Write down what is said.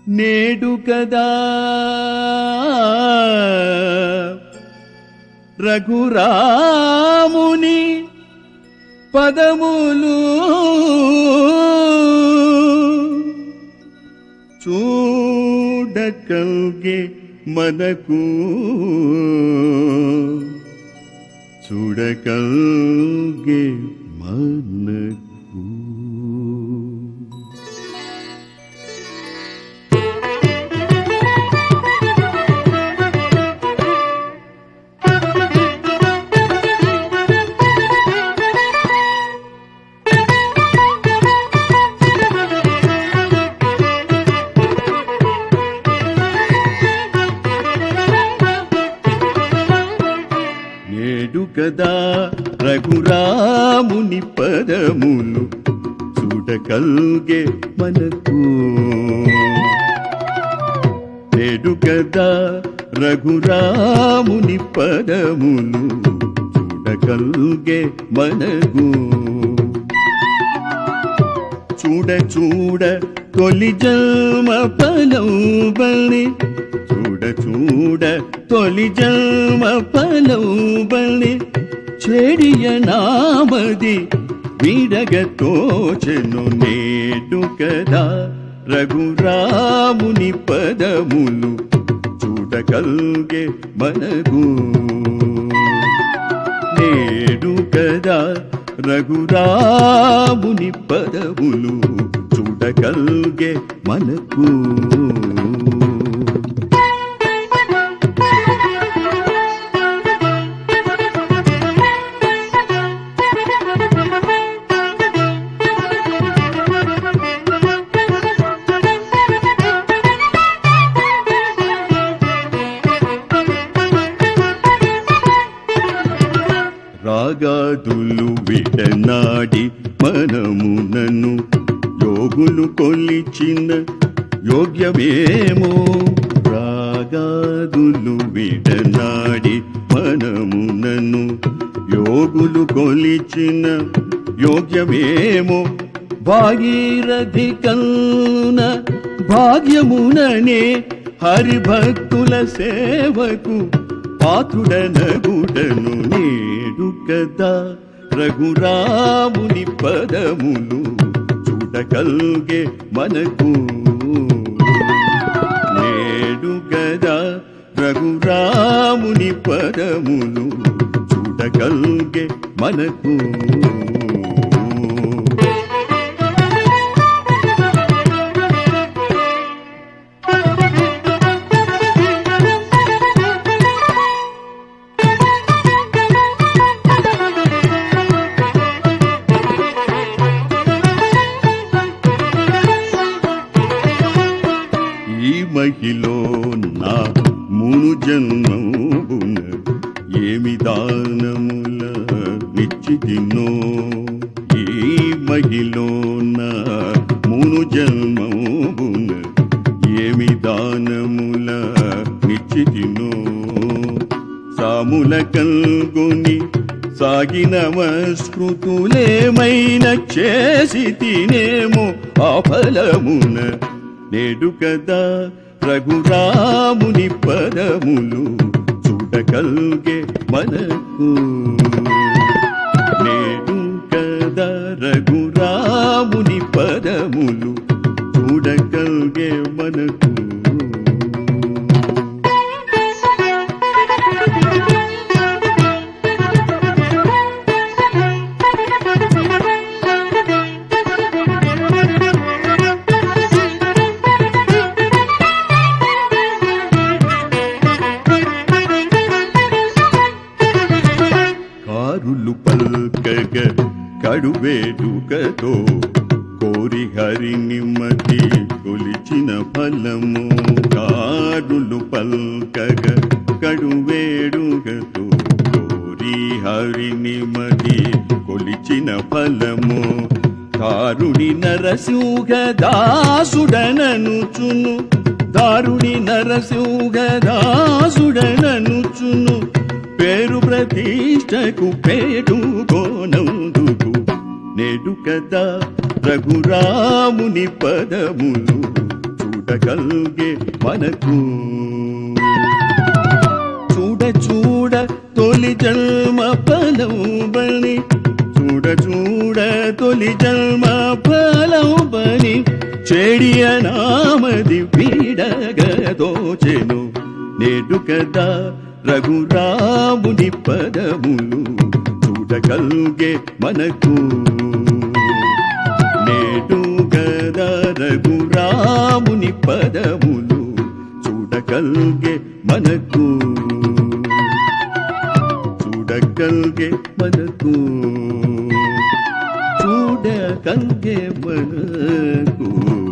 నేడు కదా రఘురాముని పదములు చూడకల్గే మనకు చూడకల్గే మనకు నేడు కదా రఘురాముని పదములు చూడకల్గే మనకు నేడు కదా రఘురాముని పదములు చూడకల్గే మనకు చూడ చూడ తొలి జన్మ పలౌబలి చూడ చూడ తొలి జన్మ పలౌబలి చెడియ నామది విడగతోచెను నేడు కదా రఘురాముని పదములు చూడగల్గే మనకు నేడు కదా రఘురాముని పదవులు చూడగల్గే మనకు రాగాదులు విడనాడి మనమునను యోగులు కొలిచిన యోగ్యమేమో రాగాదులు విడనాడి మనమునను యోగులు కొలిచిన యోగ్యమేమో భాగీరథి కల్న భాగ్యముననే హరిభక్తుల సేవకు పాత్రుడనగుడను నేడు కదా రఘురాముని పదములు చూడగల్గే మనకు నేడు గదా రఘురాముని పదములు చూడగల్గే మనకు ఈ మహిలో నా మూను జన్మమున ఏమి దానముల నిచ్చిదినో ఈ మహిలో నా మూను జన్మమున ఏమి దానముల నిచ్చిదినో సాముల కల్గొని సాగిన స్మృతులేమైన చేసి తినేమో ఆ ఫలమున నేడు కదా రఘురాముని పదములు చూడగల్గే మనకు నేడు కదా రఘురాముని పదములు చూడగల్గే మనకు కారులు పల్కగ కడువేడుకతో కోరి హరిని మతి కొలిచిన ఫలము కారులు పల్కగ కడువేడుకతో కోరి హరిని మతి కొలిచిన ఫలము కారుడి నరసింహ దాసుడననుచును దారుడి నరసింహ దాసుడననుచును పేరు ప్రతిష్టకు పేడుకోనందుకు నేడు కదా రఘురాముని పదములు చూడ చూడగల్గే మనకు చూడ చూడ తొలి జన్మ ఫలం బని చూడ చూడ తొలి జన్మ ఫలం బని చెడియ నామది వీడగదోచెను నేడు కదా రఘురాముని పదములు చూడగల్గే మనకు నేడు గదా రఘురాముని పదములు చూడగల్గే మనకు చూడగల్గే మనకు చూడగల్గే మనకు